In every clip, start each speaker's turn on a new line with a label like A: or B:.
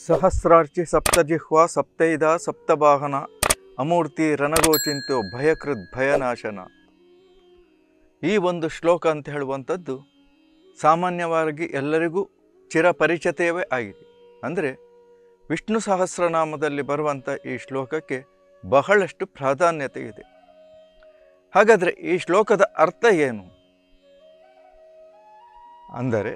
A: ಸಹಸ್ರಾರ್ಚಿ ಸಪ್ತಜಿಹ್ವ ಸಪ್ತೈದ ಸಪ್ತವಾಹನ ಅಮೂರ್ತಿ ರಣಗೋಚಿಂತು ಭಯಕೃತ್ ಭಯನಾಶನ ಈ ಒಂದು ಶ್ಲೋಕ ಅಂತ ಹೇಳುವಂಥದ್ದು ಸಾಮಾನ್ಯವಾಗಿ ಎಲ್ಲರಿಗೂ ಚಿರಪರಿಚಿತವೇ ಆಗಿದೆ ಅಂದರೆ ವಿಷ್ಣು ಸಹಸ್ರನಾಮದಲ್ಲಿ ಬರುವಂಥ ಈ ಶ್ಲೋಕಕ್ಕೆ ಬಹಳಷ್ಟು ಪ್ರಾಧಾನ್ಯತೆ ಇದೆ ಹಾಗಾದರೆ ಈ ಶ್ಲೋಕದ ಅರ್ಥ ಏನು ಅಂದರೆ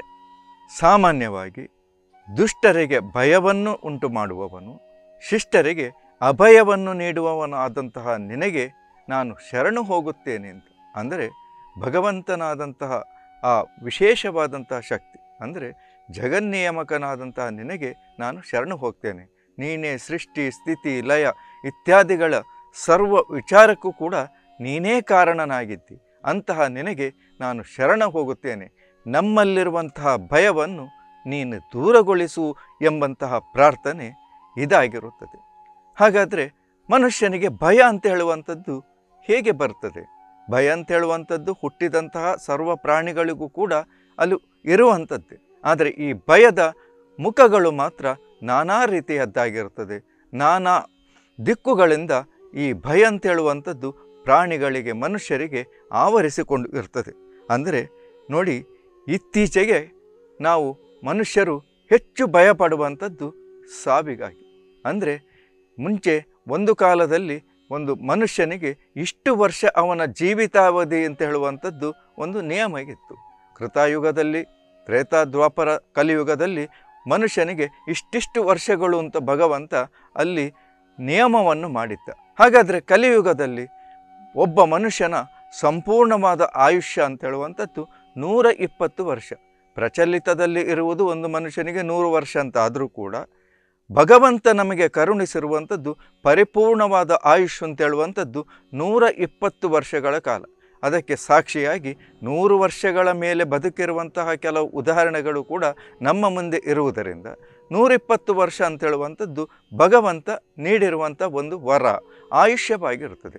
A: ಸಾಮಾನ್ಯವಾಗಿ ದುಷ್ಟರಿಗೆ ಭಯವನ್ನು ಉಂಟು ಮಾಡುವವನು ಶಿಷ್ಟರಿಗೆ ಅಭಯವನ್ನು ನೀಡುವವನಾದಂತಹ ನಿನಗೆ ನಾನು ಶರಣು ಹೋಗುತ್ತೇನೆ ಅಂತ ಅಂದರೆ ಭಗವಂತನಾದಂತಹ ಆ ವಿಶೇಷವಾದಂತಹ ಶಕ್ತಿ ಅಂದರೆ ಜಗನ್ನಿಯಮಕನಾದಂತಹ ನಿನಗೆ ನಾನು ಶರಣು ಹೋಗ್ತೇನೆ ನೀನೇ ಸೃಷ್ಟಿ ಸ್ಥಿತಿ ಲಯ ಇತ್ಯಾದಿಗಳ ಸರ್ವ ವಿಚಾರಕ್ಕೂ ಕೂಡ ನೀನೇ ಕಾರಣನಾಗಿದ್ದಿ ಅಂತಹ ನಿನಗೆ ನಾನು ಶರಣ ಹೋಗುತ್ತೇನೆ ನಮ್ಮಲ್ಲಿರುವಂತಹ ಭಯವನ್ನು ನೀನು ದೂರಗೊಳಿಸು ಎಂಬಂತಹ ಪ್ರಾರ್ಥನೆ ಇದಾಗಿರುತ್ತದೆ ಹಾಗಾದರೆ ಮನುಷ್ಯನಿಗೆ ಭಯ ಅಂತ ಹೇಳುವಂಥದ್ದು ಹೇಗೆ ಬರ್ತದೆ ಭಯ ಅಂತ ಹೇಳುವಂಥದ್ದು ಹುಟ್ಟಿದಂತಹ ಸರ್ವ ಪ್ರಾಣಿಗಳಿಗೂ ಕೂಡ ಅಲ್ಲಿ ಇರುವಂಥದ್ದೇ ಆದರೆ ಈ ಭಯದ ಮುಖಗಳು ಮಾತ್ರ ನಾನಾ ರೀತಿಯದ್ದಾಗಿರುತ್ತದೆ ನಾನಾ ದಿಕ್ಕುಗಳಿಂದ ಈ ಭಯ ಅಂತ ಹೇಳುವಂಥದ್ದು ಪ್ರಾಣಿಗಳಿಗೆ ಮನುಷ್ಯರಿಗೆ ಆವರಿಸಿಕೊಂಡು ಇರ್ತದೆ ಅಂದರೆ ನೋಡಿ ಇತ್ತೀಚೆಗೆ ನಾವು ಮನುಷ್ಯರು ಹೆಚ್ಚು ಭಯಪಡುವಂಥದ್ದು ಸಾವಿಗಾಗಿ ಅಂದರೆ ಮುಂಚೆ ಒಂದು ಕಾಲದಲ್ಲಿ ಒಂದು ಮನುಷ್ಯನಿಗೆ ಇಷ್ಟು ವರ್ಷ ಅವನ ಜೀವಿತಾವಧಿ ಅಂತ ಹೇಳುವಂಥದ್ದು ಒಂದು ನಿಯಮ ಇತ್ತು ಕೃತಾಯುಗದಲ್ಲಿ ತ್ರೇತಾದ್ವಾಪರ ಕಲಿಯುಗದಲ್ಲಿ ಮನುಷ್ಯನಿಗೆ ಇಷ್ಟಿಷ್ಟು ವರ್ಷಗಳು ಅಂತ ಭಗವಂತ ಅಲ್ಲಿ ನಿಯಮವನ್ನು ಮಾಡಿದ್ದ ಹಾಗಾದರೆ ಕಲಿಯುಗದಲ್ಲಿ ಒಬ್ಬ ಮನುಷ್ಯನ ಸಂಪೂರ್ಣವಾದ ಆಯುಷ್ಯ ಅಂತ ಹೇಳುವಂಥದ್ದು ನೂರ ಇಪ್ಪತ್ತು ವರ್ಷ ಪ್ರಚಲಿತದಲ್ಲಿ ಇರುವುದು ಒಂದು ಮನುಷ್ಯನಿಗೆ ನೂರು ವರ್ಷ ಅಂತ ಆದರೂ ಕೂಡ ಭಗವಂತ ನಮಗೆ ಕರುಣಿಸಿರುವಂಥದ್ದು ಪರಿಪೂರ್ಣವಾದ ಆಯುಷ್ ಅಂತ ಹೇಳುವಂಥದ್ದು ನೂರ ಇಪ್ಪತ್ತು ವರ್ಷಗಳ ಕಾಲ ಅದಕ್ಕೆ ಸಾಕ್ಷಿಯಾಗಿ ನೂರು ವರ್ಷಗಳ ಮೇಲೆ ಬದುಕಿರುವಂತಹ ಕೆಲವು ಉದಾಹರಣೆಗಳು ಕೂಡ ನಮ್ಮ ಮುಂದೆ ಇರುವುದರಿಂದ ನೂರಿಪ್ಪತ್ತು ವರ್ಷ ಅಂತ ಹೇಳುವಂಥದ್ದು ಭಗವಂತ ನೀಡಿರುವಂಥ ಒಂದು ವರ ಆಯುಷ್ಯವಾಗಿರುತ್ತದೆ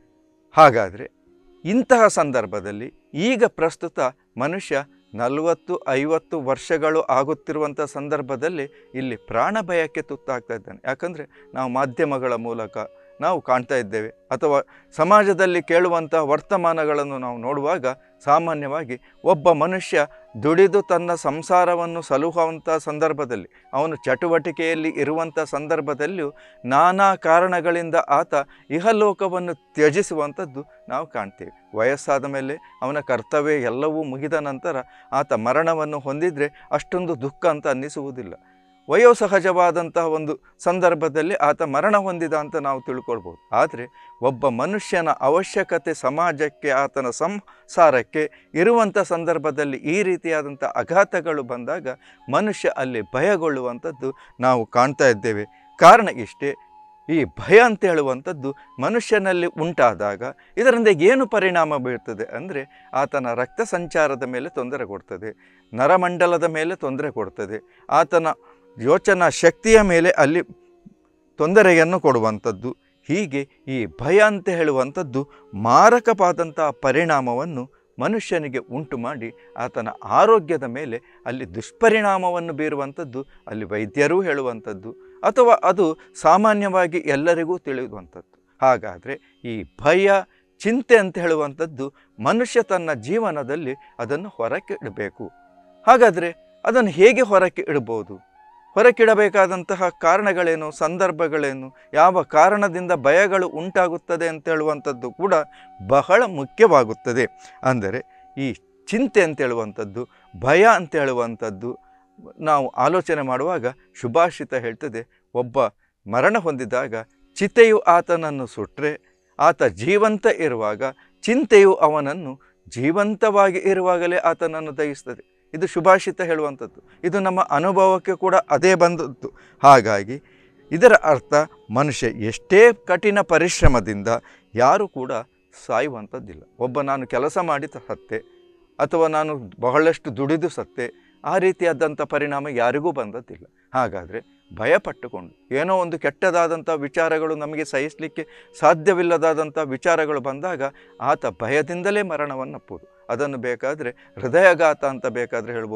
A: ಹಾಗಾದರೆ ಇಂತಹ ಸಂದರ್ಭದಲ್ಲಿ ಈಗ ಪ್ರಸ್ತುತ ಮನುಷ್ಯ ನಲವತ್ತು ಐವತ್ತು ವರ್ಷಗಳು ಆಗುತ್ತಿರುವಂಥ ಸಂದರ್ಭದಲ್ಲಿ ಇಲ್ಲಿ ಪ್ರಾಣ ಭಯಕ್ಕೆ ತುತ್ತಾಗ್ತಾ ಇದ್ದಾನೆ ಯಾಕಂದರೆ ನಾವು ಮಾಧ್ಯಮಗಳ ಮೂಲಕ ನಾವು ಕಾಣ್ತಾ ಇದ್ದೇವೆ ಅಥವಾ ಸಮಾಜದಲ್ಲಿ ಕೇಳುವಂಥ ವರ್ತಮಾನಗಳನ್ನು ನಾವು ನೋಡುವಾಗ ಸಾಮಾನ್ಯವಾಗಿ ಒಬ್ಬ ಮನುಷ್ಯ ದುಡಿದು ತನ್ನ ಸಂಸಾರವನ್ನು ಸಲುಹುವಂಥ ಸಂದರ್ಭದಲ್ಲಿ ಅವನು ಚಟುವಟಿಕೆಯಲ್ಲಿ ಇರುವಂಥ ಸಂದರ್ಭದಲ್ಲಿಯೂ ನಾನಾ ಕಾರಣಗಳಿಂದ ಆತ ಇಹಲೋಕವನ್ನು ತ್ಯಜಿಸುವಂಥದ್ದು ನಾವು ಕಾಣ್ತೇವೆ ವಯಸ್ಸಾದ ಮೇಲೆ ಅವನ ಕರ್ತವ್ಯ ಎಲ್ಲವೂ ಮುಗಿದ ನಂತರ ಆತ ಮರಣವನ್ನು ಹೊಂದಿದರೆ ಅಷ್ಟೊಂದು ದುಃಖ ಅಂತ ಅನ್ನಿಸುವುದಿಲ್ಲ ವಯೋಸಹಜವಾದಂತಹ ಒಂದು ಸಂದರ್ಭದಲ್ಲಿ ಆತ ಮರಣ ಹೊಂದಿದ ಅಂತ ನಾವು ತಿಳ್ಕೊಳ್ಬೋದು ಆದರೆ ಒಬ್ಬ ಮನುಷ್ಯನ ಅವಶ್ಯಕತೆ ಸಮಾಜಕ್ಕೆ ಆತನ ಸಂಸಾರಕ್ಕೆ ಇರುವಂಥ ಸಂದರ್ಭದಲ್ಲಿ ಈ ರೀತಿಯಾದಂಥ ಅಘಾತಗಳು ಬಂದಾಗ ಮನುಷ್ಯ ಅಲ್ಲಿ ಭಯಗೊಳ್ಳುವಂಥದ್ದು ನಾವು ಕಾಣ್ತಾ ಇದ್ದೇವೆ ಕಾರಣ ಇಷ್ಟೇ ಈ ಭಯ ಅಂತ ಹೇಳುವಂಥದ್ದು ಮನುಷ್ಯನಲ್ಲಿ ಉಂಟಾದಾಗ ಇದರಿಂದ ಏನು ಪರಿಣಾಮ ಬೀಳ್ತದೆ ಅಂದರೆ ಆತನ ರಕ್ತ ಸಂಚಾರದ ಮೇಲೆ ತೊಂದರೆ ಕೊಡ್ತದೆ ನರಮಂಡಲದ ಮೇಲೆ ತೊಂದರೆ ಕೊಡ್ತದೆ ಆತನ ಯೋಚನಾ ಶಕ್ತಿಯ ಮೇಲೆ ಅಲ್ಲಿ ತೊಂದರೆಯನ್ನು ಕೊಡುವಂಥದ್ದು ಹೀಗೆ ಈ ಭಯ ಅಂತ ಹೇಳುವಂಥದ್ದು ಮಾರಕವಾದಂತಹ ಪರಿಣಾಮವನ್ನು ಮನುಷ್ಯನಿಗೆ ಉಂಟು ಮಾಡಿ ಆತನ ಆರೋಗ್ಯದ ಮೇಲೆ ಅಲ್ಲಿ ದುಷ್ಪರಿಣಾಮವನ್ನು ಬೀರುವಂಥದ್ದು ಅಲ್ಲಿ ವೈದ್ಯರೂ ಹೇಳುವಂಥದ್ದು ಅಥವಾ ಅದು ಸಾಮಾನ್ಯವಾಗಿ ಎಲ್ಲರಿಗೂ ತಿಳಿಯುವಂಥದ್ದು ಹಾಗಾದರೆ ಈ ಭಯ ಚಿಂತೆ ಅಂತ ಹೇಳುವಂಥದ್ದು ಮನುಷ್ಯ ತನ್ನ ಜೀವನದಲ್ಲಿ ಅದನ್ನು ಹೊರಕ್ಕೆ ಇಡಬೇಕು ಹಾಗಾದರೆ ಅದನ್ನು ಹೇಗೆ ಹೊರಕ್ಕೆ ಇಡ್ಬೋದು ಹೊರಕ್ಕಿಡಬೇಕಾದಂತಹ ಕಾರಣಗಳೇನು ಸಂದರ್ಭಗಳೇನು ಯಾವ ಕಾರಣದಿಂದ ಭಯಗಳು ಉಂಟಾಗುತ್ತದೆ ಅಂತ ಹೇಳುವಂಥದ್ದು ಕೂಡ ಬಹಳ ಮುಖ್ಯವಾಗುತ್ತದೆ ಅಂದರೆ ಈ ಚಿಂತೆ ಅಂತ ಹೇಳುವಂಥದ್ದು ಭಯ ಅಂತ ಹೇಳುವಂಥದ್ದು ನಾವು ಆಲೋಚನೆ ಮಾಡುವಾಗ ಶುಭಾಷಿತ ಹೇಳ್ತದೆ ಒಬ್ಬ ಮರಣ ಹೊಂದಿದಾಗ ಚಿತೆಯು ಆತನನ್ನು ಸುಟ್ಟರೆ ಆತ ಜೀವಂತ ಇರುವಾಗ ಚಿಂತೆಯು ಅವನನ್ನು ಜೀವಂತವಾಗಿ ಇರುವಾಗಲೇ ಆತನನ್ನು ದಹಿಸ್ತದೆ ಇದು ಶುಭಾಷಿತ ಹೇಳುವಂಥದ್ದು ಇದು ನಮ್ಮ ಅನುಭವಕ್ಕೆ ಕೂಡ ಅದೇ ಬಂದದ್ದು ಹಾಗಾಗಿ ಇದರ ಅರ್ಥ ಮನುಷ್ಯ ಎಷ್ಟೇ ಕಠಿಣ ಪರಿಶ್ರಮದಿಂದ ಯಾರೂ ಕೂಡ ಸಾಯುವಂಥದ್ದಿಲ್ಲ ಒಬ್ಬ ನಾನು ಕೆಲಸ ಮಾಡಿ ಸತ್ತೆ ಅಥವಾ ನಾನು ಬಹಳಷ್ಟು ದುಡಿದು ಸತ್ತೆ ಆ ರೀತಿಯಾದಂಥ ಪರಿಣಾಮ ಯಾರಿಗೂ ಬಂದದ್ದಿಲ್ಲ ಹಾಗಾದರೆ ಭಯಪಟ್ಟುಕೊಂಡು ಏನೋ ಒಂದು ಕೆಟ್ಟದಾದಂಥ ವಿಚಾರಗಳು ನಮಗೆ ಸಹಿಸಲಿಕ್ಕೆ ಸಾಧ್ಯವಿಲ್ಲದಾದಂಥ ವಿಚಾರಗಳು ಬಂದಾಗ ಆತ ಭಯದಿಂದಲೇ ಮರಣವನ್ನು ಅಪ್ಪುವುದು ಅದನ್ನು ಬೇಕಾದರೆ ಹೃದಯಘಾತ ಅಂತ ಬೇಕಾದರೆ ಹೇಳ್ಬೋದು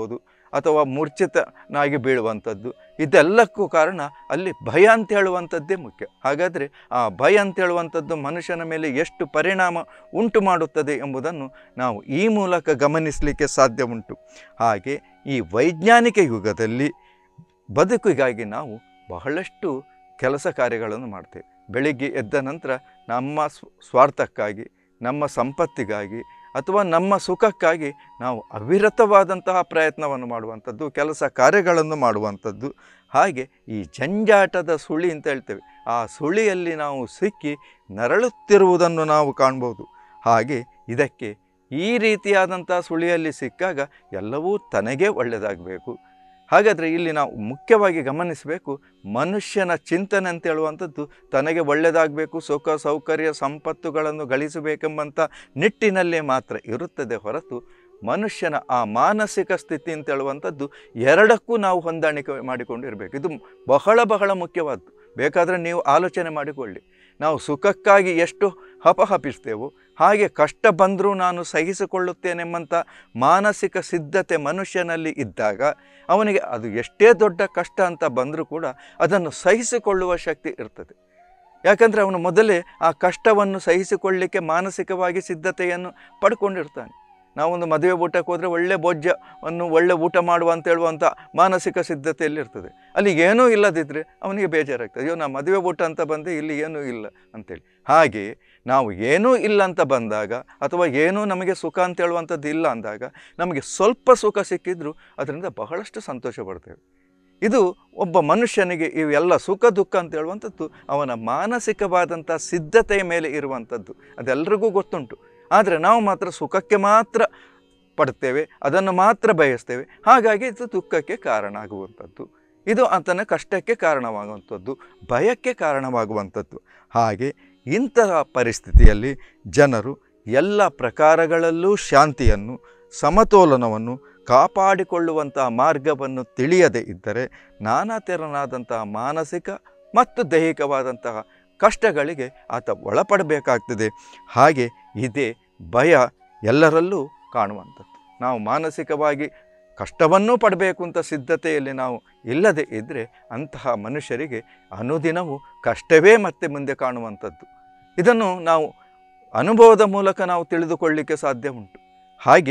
A: ಅಥವಾ ಮೂರ್ಛಿತನಾಗಿ ಬೀಳುವಂಥದ್ದು ಇದೆಲ್ಲಕ್ಕೂ ಕಾರಣ ಅಲ್ಲಿ ಭಯ ಅಂತ ಹೇಳುವಂಥದ್ದೇ ಮುಖ್ಯ ಹಾಗಾದರೆ ಆ ಭಯ ಅಂತ ಹೇಳುವಂಥದ್ದು ಮನುಷ್ಯನ ಮೇಲೆ ಎಷ್ಟು ಪರಿಣಾಮ ಉಂಟು ಮಾಡುತ್ತದೆ ಎಂಬುದನ್ನು ನಾವು ಈ ಮೂಲಕ ಗಮನಿಸಲಿಕ್ಕೆ ಸಾಧ್ಯ ಉಂಟು ಹಾಗೆ ಈ ವೈಜ್ಞಾನಿಕ ಯುಗದಲ್ಲಿ ಬದುಕಿಗಾಗಿ ನಾವು ಬಹಳಷ್ಟು ಕೆಲಸ ಕಾರ್ಯಗಳನ್ನು ಮಾಡ್ತೇವೆ ಬೆಳಿಗ್ಗೆ ಎದ್ದ ನಂತರ ನಮ್ಮ ಸ್ವ- ಸ್ವಾರ್ಥಕ್ಕಾಗಿ ನಮ್ಮ ಸಂಪತ್ತಿಗಾಗಿ ಅಥವಾ ನಮ್ಮ ಸುಖಕ್ಕಾಗಿ ನಾವು ಅವಿರತವಾದಂತಹ ಪ್ರಯತ್ನವನ್ನು ಮಾಡುವಂಥದ್ದು ಕೆಲಸ ಕಾರ್ಯಗಳನ್ನು ಮಾಡುವಂಥದ್ದು ಹಾಗೆ ಈ ಜಂಜಾಟದ ಸುಳಿ ಅಂತ ಹೇಳ್ತೇವೆ ಆ ಸುಳಿಯಲ್ಲಿ ನಾವು ಸಿಕ್ಕಿ ನರಳುತ್ತಿರುವುದನ್ನು ನಾವು ಕಾಣ್ಬೋದು ಹಾಗೆ ಇದಕ್ಕೆ ಈ ರೀತಿಯಾದಂಥ ಸುಳಿಯಲ್ಲಿ ಸಿಕ್ಕಾಗ ಎಲ್ಲವೂ ತನಗೇ ಒಳ್ಳೆಯದಾಗಬೇಕು ಹಾಗಾದರೆ ಇಲ್ಲಿ ನಾವು ಮುಖ್ಯವಾಗಿ ಗಮನಿಸಬೇಕು ಮನುಷ್ಯನ ಚಿಂತನೆ ಅಂತ ಹೇಳುವಂಥದ್ದು ತನಗೆ ಒಳ್ಳೆಯದಾಗಬೇಕು ಸುಖ ಸೌಕರ್ಯ ಸಂಪತ್ತುಗಳನ್ನು ಗಳಿಸಬೇಕೆಂಬಂಥ ನಿಟ್ಟಿನಲ್ಲೇ ಮಾತ್ರ ಇರುತ್ತದೆ ಹೊರತು ಮನುಷ್ಯನ ಆ ಮಾನಸಿಕ ಸ್ಥಿತಿ ಅಂತ ಹೇಳುವಂಥದ್ದು ಎರಡಕ್ಕೂ ನಾವು ಹೊಂದಾಣಿಕೆ ಮಾಡಿಕೊಂಡಿರಬೇಕು ಇದು ಬಹಳ ಬಹಳ ಮುಖ್ಯವಾದ್ದು ಬೇಕಾದರೆ ನೀವು ಆಲೋಚನೆ ಮಾಡಿಕೊಳ್ಳಿ ನಾವು ಸುಖಕ್ಕಾಗಿ ಎಷ್ಟು ಹಪಹಪಿಸ್ತೇವೋ ಹಾಗೆ ಕಷ್ಟ ಬಂದರೂ ನಾನು ಸಹಿಸಿಕೊಳ್ಳುತ್ತೇನೆಂಬಂಥ ಮಾನಸಿಕ ಸಿದ್ಧತೆ ಮನುಷ್ಯನಲ್ಲಿ ಇದ್ದಾಗ ಅವನಿಗೆ ಅದು ಎಷ್ಟೇ ದೊಡ್ಡ ಕಷ್ಟ ಅಂತ ಬಂದರೂ ಕೂಡ ಅದನ್ನು ಸಹಿಸಿಕೊಳ್ಳುವ ಶಕ್ತಿ ಇರ್ತದೆ ಯಾಕಂದರೆ ಅವನು ಮೊದಲೇ ಆ ಕಷ್ಟವನ್ನು ಸಹಿಸಿಕೊಳ್ಳಲಿಕ್ಕೆ ಮಾನಸಿಕವಾಗಿ ಸಿದ್ಧತೆಯನ್ನು ಪಡ್ಕೊಂಡಿರ್ತಾನೆ ನಾವೊಂದು ಮದುವೆ ಊಟಕ್ಕೆ ಹೋದರೆ ಒಳ್ಳೆ ಭೋಜ್ಯವನ್ನು ಒಳ್ಳೆ ಊಟ ಮಾಡುವ ಅಂತ ಹೇಳುವಂಥ ಮಾನಸಿಕ ಸಿದ್ಧತೆಯಲ್ಲಿ ಇರ್ತದೆ ಅಲ್ಲಿ ಏನೂ ಇಲ್ಲದಿದ್ದರೆ ಅವನಿಗೆ ಬೇಜಾರಾಗ್ತದೆ ಅಯ್ಯೋ ನಾ ಮದುವೆ ಊಟ ಅಂತ ಬಂದೆ ಇಲ್ಲಿ ಏನೂ ಇಲ್ಲ ಅಂತೇಳಿ ಹಾಗೆ ನಾವು ಏನೂ ಇಲ್ಲ ಅಂತ ಬಂದಾಗ ಅಥವಾ ಏನೂ ನಮಗೆ ಸುಖ ಅಂತ ಹೇಳುವಂಥದ್ದು ಇಲ್ಲ ಅಂದಾಗ ನಮಗೆ ಸ್ವಲ್ಪ ಸುಖ ಸಿಕ್ಕಿದ್ರೂ ಅದರಿಂದ ಬಹಳಷ್ಟು ಸಂತೋಷ ಪಡ್ತೇವೆ ಇದು ಒಬ್ಬ ಮನುಷ್ಯನಿಗೆ ಇವೆಲ್ಲ ಸುಖ ದುಃಖ ಅಂತ ಹೇಳುವಂಥದ್ದು ಅವನ ಮಾನಸಿಕವಾದಂಥ ಸಿದ್ಧತೆಯ ಮೇಲೆ ಇರುವಂಥದ್ದು ಅದೆಲ್ಲರಿಗೂ ಗೊತ್ತುಂಟು ಆದರೆ ನಾವು ಮಾತ್ರ ಸುಖಕ್ಕೆ ಮಾತ್ರ ಪಡ್ತೇವೆ ಅದನ್ನು ಮಾತ್ರ ಬಯಸ್ತೇವೆ ಹಾಗಾಗಿ ಇದು ದುಃಖಕ್ಕೆ ಕಾರಣ ಆಗುವಂಥದ್ದು ಇದು ಆತನ ಕಷ್ಟಕ್ಕೆ ಕಾರಣವಾಗುವಂಥದ್ದು ಭಯಕ್ಕೆ ಕಾರಣವಾಗುವಂಥದ್ದು ಹಾಗೆ ಇಂತಹ ಪರಿಸ್ಥಿತಿಯಲ್ಲಿ ಜನರು ಎಲ್ಲ ಪ್ರಕಾರಗಳಲ್ಲೂ ಶಾಂತಿಯನ್ನು ಸಮತೋಲನವನ್ನು ಕಾಪಾಡಿಕೊಳ್ಳುವಂತಹ ಮಾರ್ಗವನ್ನು ತಿಳಿಯದೇ ಇದ್ದರೆ ನಾನಾ ತೆರನಾದಂತಹ ಮಾನಸಿಕ ಮತ್ತು ದೈಹಿಕವಾದಂತಹ ಕಷ್ಟಗಳಿಗೆ ಆತ ಒಳಪಡಬೇಕಾಗ್ತದೆ ಹಾಗೆ ಇದೇ ಭಯ ಎಲ್ಲರಲ್ಲೂ ಕಾಣುವಂಥದ್ದು ನಾವು ಮಾನಸಿಕವಾಗಿ ಕಷ್ಟವನ್ನೂ ಪಡಬೇಕು ಅಂತ ಸಿದ್ಧತೆಯಲ್ಲಿ ನಾವು ಇಲ್ಲದೆ ಇದ್ದರೆ ಅಂತಹ ಮನುಷ್ಯರಿಗೆ ಅನುದಿನವೂ ಕಷ್ಟವೇ ಮತ್ತೆ ಮುಂದೆ ಕಾಣುವಂಥದ್ದು ಇದನ್ನು ನಾವು ಅನುಭವದ ಮೂಲಕ ನಾವು ತಿಳಿದುಕೊಳ್ಳಲಿಕ್ಕೆ ಸಾಧ್ಯ ಉಂಟು ಹಾಗೆ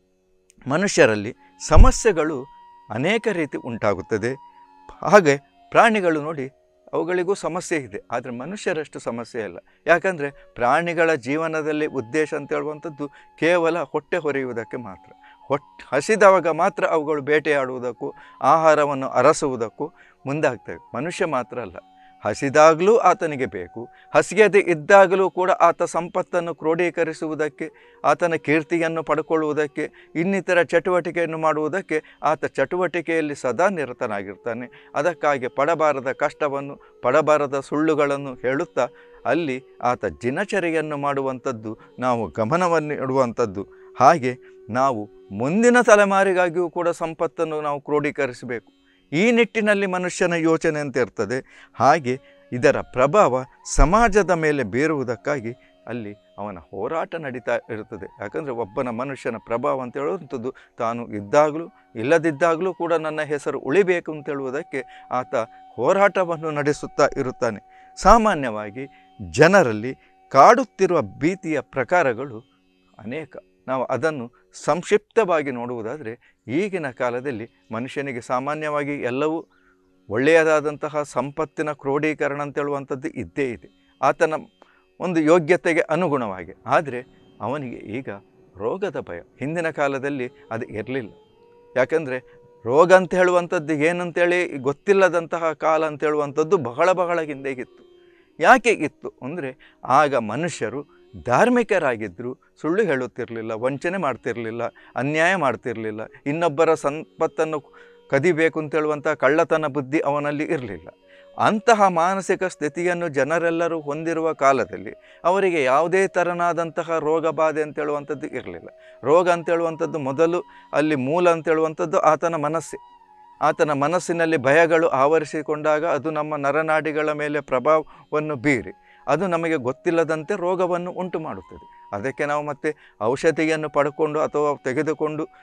A: ಮನುಷ್ಯರಲ್ಲಿ ಸಮಸ್ಯೆಗಳು ಅನೇಕ ರೀತಿ ಉಂಟಾಗುತ್ತದೆ ಹಾಗೆ ಪ್ರಾಣಿಗಳು ನೋಡಿ ಅವುಗಳಿಗೂ ಸಮಸ್ಯೆ ಇದೆ ಆದರೆ ಮನುಷ್ಯರಷ್ಟು ಸಮಸ್ಯೆ ಇಲ್ಲ ಯಾಕಂದರೆ ಪ್ರಾಣಿಗಳ ಜೀವನದಲ್ಲಿ ಉದ್ದೇಶ ಅಂತ ಹೇಳುವಂಥದ್ದು ಕೇವಲ ಹೊಟ್ಟೆ ಹೊರೆಯುವುದಕ್ಕೆ ಮಾತ್ರ ಹೊಟ್ಟೆ ಹಸಿದವಾಗ ಮಾತ್ರ ಅವುಗಳು ಬೇಟೆಯಾಡುವುದಕ್ಕೂ ಆಹಾರವನ್ನು ಅರಸುವುದಕ್ಕೂ ಮುಂದಾಗ್ತವೆ ಮನುಷ್ಯ ಮಾತ್ರ ಅಲ್ಲ ಹಸಿದಾಗಲೂ ಆತನಿಗೆ ಬೇಕು ಹಸಿಯದೆ ಇದ್ದಾಗಲೂ ಕೂಡ ಆತ ಸಂಪತ್ತನ್ನು ಕ್ರೋಢೀಕರಿಸುವುದಕ್ಕೆ ಆತನ ಕೀರ್ತಿಯನ್ನು ಪಡ್ಕೊಳ್ಳುವುದಕ್ಕೆ ಇನ್ನಿತರ ಚಟುವಟಿಕೆಯನ್ನು ಮಾಡುವುದಕ್ಕೆ ಆತ ಚಟುವಟಿಕೆಯಲ್ಲಿ ಸದಾ ನಿರತನಾಗಿರ್ತಾನೆ ಅದಕ್ಕಾಗಿ ಪಡಬಾರದ ಕಷ್ಟವನ್ನು ಪಡಬಾರದ ಸುಳ್ಳುಗಳನ್ನು ಹೇಳುತ್ತಾ ಅಲ್ಲಿ ಆತ ದಿನಚರಿಯನ್ನು ಮಾಡುವಂಥದ್ದು ನಾವು ಗಮನವನ್ನು ಇಡುವಂಥದ್ದು ಹಾಗೆ ನಾವು ಮುಂದಿನ ತಲೆಮಾರಿಗಾಗಿಯೂ ಕೂಡ ಸಂಪತ್ತನ್ನು ನಾವು ಕ್ರೋಢೀಕರಿಸಬೇಕು ಈ ನಿಟ್ಟಿನಲ್ಲಿ ಮನುಷ್ಯನ ಯೋಚನೆ ಅಂತ ಇರ್ತದೆ ಹಾಗೆ ಇದರ ಪ್ರಭಾವ ಸಮಾಜದ ಮೇಲೆ ಬೀರುವುದಕ್ಕಾಗಿ ಅಲ್ಲಿ ಅವನ ಹೋರಾಟ ನಡೀತಾ ಇರುತ್ತದೆ ಯಾಕಂದರೆ ಒಬ್ಬನ ಮನುಷ್ಯನ ಪ್ರಭಾವ ಅಂತ ಹೇಳುವಂಥದ್ದು ತಾನು ಇದ್ದಾಗಲೂ ಇಲ್ಲದಿದ್ದಾಗಲೂ ಕೂಡ ನನ್ನ ಹೆಸರು ಉಳಿಬೇಕು ಅಂತ ಹೇಳುವುದಕ್ಕೆ ಆತ ಹೋರಾಟವನ್ನು ನಡೆಸುತ್ತಾ ಇರುತ್ತಾನೆ ಸಾಮಾನ್ಯವಾಗಿ ಜನರಲ್ಲಿ ಕಾಡುತ್ತಿರುವ ಭೀತಿಯ ಪ್ರಕಾರಗಳು ಅನೇಕ ನಾವು ಅದನ್ನು ಸಂಕ್ಷಿಪ್ತವಾಗಿ ನೋಡುವುದಾದರೆ ಈಗಿನ ಕಾಲದಲ್ಲಿ ಮನುಷ್ಯನಿಗೆ ಸಾಮಾನ್ಯವಾಗಿ ಎಲ್ಲವೂ ಒಳ್ಳೆಯದಾದಂತಹ ಸಂಪತ್ತಿನ ಕ್ರೋಢೀಕರಣ ಅಂತ ಹೇಳುವಂಥದ್ದು ಇದ್ದೇ ಇದೆ ಆತನ ಒಂದು ಯೋಗ್ಯತೆಗೆ ಅನುಗುಣವಾಗಿ ಆದರೆ ಅವನಿಗೆ ಈಗ ರೋಗದ ಭಯ ಹಿಂದಿನ ಕಾಲದಲ್ಲಿ ಅದು ಇರಲಿಲ್ಲ ಯಾಕಂದರೆ ರೋಗ ಅಂತ ಹೇಳುವಂಥದ್ದು ಏನಂತೇಳಿ ಗೊತ್ತಿಲ್ಲದಂತಹ ಕಾಲ ಅಂತ ಹೇಳುವಂಥದ್ದು ಬಹಳ ಬಹಳ ಹಿಂದೆಗಿತ್ತು ಯಾಕೆ ಇತ್ತು ಅಂದರೆ ಆಗ ಮನುಷ್ಯರು ಧಾರ್ಮಿಕರಾಗಿದ್ದರು ಸುಳ್ಳು ಹೇಳುತ್ತಿರಲಿಲ್ಲ ವಂಚನೆ ಮಾಡ್ತಿರಲಿಲ್ಲ ಅನ್ಯಾಯ ಮಾಡ್ತಿರಲಿಲ್ಲ ಇನ್ನೊಬ್ಬರ ಸಂಪತ್ತನ್ನು ಕದಿಬೇಕು ಅಂತ ಹೇಳುವಂಥ ಕಳ್ಳತನ ಬುದ್ಧಿ ಅವನಲ್ಲಿ ಇರಲಿಲ್ಲ ಅಂತಹ ಮಾನಸಿಕ ಸ್ಥಿತಿಯನ್ನು ಜನರೆಲ್ಲರೂ ಹೊಂದಿರುವ ಕಾಲದಲ್ಲಿ ಅವರಿಗೆ ಯಾವುದೇ ಥರನಾದಂತಹ ರೋಗ ಬಾಧೆ ಅಂತ ಹೇಳುವಂಥದ್ದು ಇರಲಿಲ್ಲ ರೋಗ ಅಂತ ಹೇಳುವಂಥದ್ದು ಮೊದಲು ಅಲ್ಲಿ ಮೂಲ ಅಂತ ಹೇಳುವಂಥದ್ದು ಆತನ ಮನಸ್ಸೇ ಆತನ ಮನಸ್ಸಿನಲ್ಲಿ ಭಯಗಳು ಆವರಿಸಿಕೊಂಡಾಗ ಅದು ನಮ್ಮ ನರನಾಡಿಗಳ ಮೇಲೆ ಪ್ರಭಾವವನ್ನು ಬೀರಿ ಅದು ನಮಗೆ ಗೊತ್ತಿಲ್ಲದಂತೆ ರೋಗವನ್ನು ಉಂಟು ಮಾಡುತ್ತದೆ ಅದಕ್ಕೆ ನಾವು ಮತ್ತೆ ಔಷಧಿಯನ್ನು ಪಡ್ಕೊಂಡು ಅಥವಾ ತೆಗೆದುಕೊಂಡು